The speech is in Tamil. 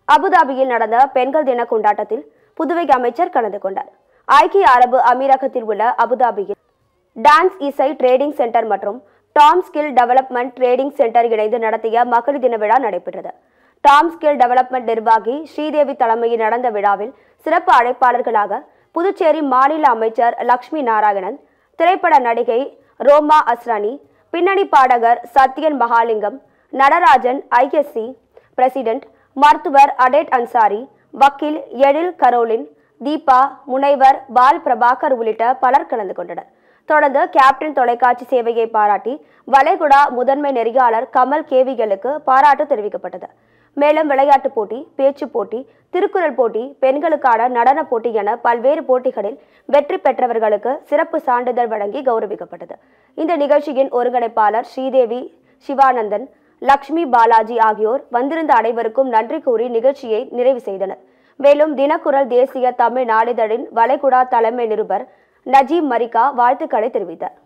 அபுதாபியில் நடந்த பெண்கள் தின கொண்டாட்டத்தில் புதுவை அமைச்சர் கலந்து கொண்டார் ஐக்கிய அரபு அமீரகத்தில் உள்ள அபுதாபியில் டான்ஸ் இசை ட்ரேடிங் சென்டர் மற்றும் Tom skill development trading centre இணைந்து நடத்திய மகளிர் தின விழா நடைபெற்றது டாம் ஸ்கில் டெவலப்மெண்ட் நிர்வாகி ஸ்ரீதேவி தலைமையில் நடந்த விழாவில் சிறப்பு அழைப்பாளர்களாக புதுச்சேரி மாநில அமைச்சர் லக்ஷ்மி நாராயணன் திரைப்பட நடிகை ரோமா அஸ்ரானி பின்னணி பாடகர் சத்யன் மகாலிங்கம் நடராஜன் ஐஎஸ்சி பிரசிடென்ட் மருத்துவர் அடேட் அன்சாரி வக்கீல் எழில் கரோலின் தீபா முனைவர் பால் பிரபாகர் உள்ளிட்ட பலர் கலந்து கொண்டனர் தொடர்ந்து கேப்டன் தொலைக்காட்சி சேவையை பாராட்டி வளைகுடா முதன்மை நெறியாளர் கமல் கேவிகளுக்கு பாராட்டு தெரிவிக்கப்பட்டது மேலும் விளையாட்டுப் போட்டி பேச்சுப் போட்டி திருக்குறள் போட்டி பெண்களுக்கான நடனப் போட்டி என பல்வேறு போட்டிகளில் வெற்றி பெற்றவர்களுக்கு சிறப்பு சான்றிதழ் வழங்கி கௌரவிக்கப்பட்டது இந்த நிகழ்ச்சியின் ஒருங்கிணைப்பாளர் ஸ்ரீதேவி சிவானந்தன் லக்ஷ்மி பாலாஜி ஆகியோர் வந்திருந்த அனைவருக்கும் நன்றி கூறி நிகழ்ச்சியை நிறைவு செய்தனர் மேலும் தினக்குரல் தேசிய தமிழ் நாளிதழின் வளைகுடா தலைமை நிருபர் நஜீப் மரிகா வாழ்த்துக்களை தெரிவித்தார்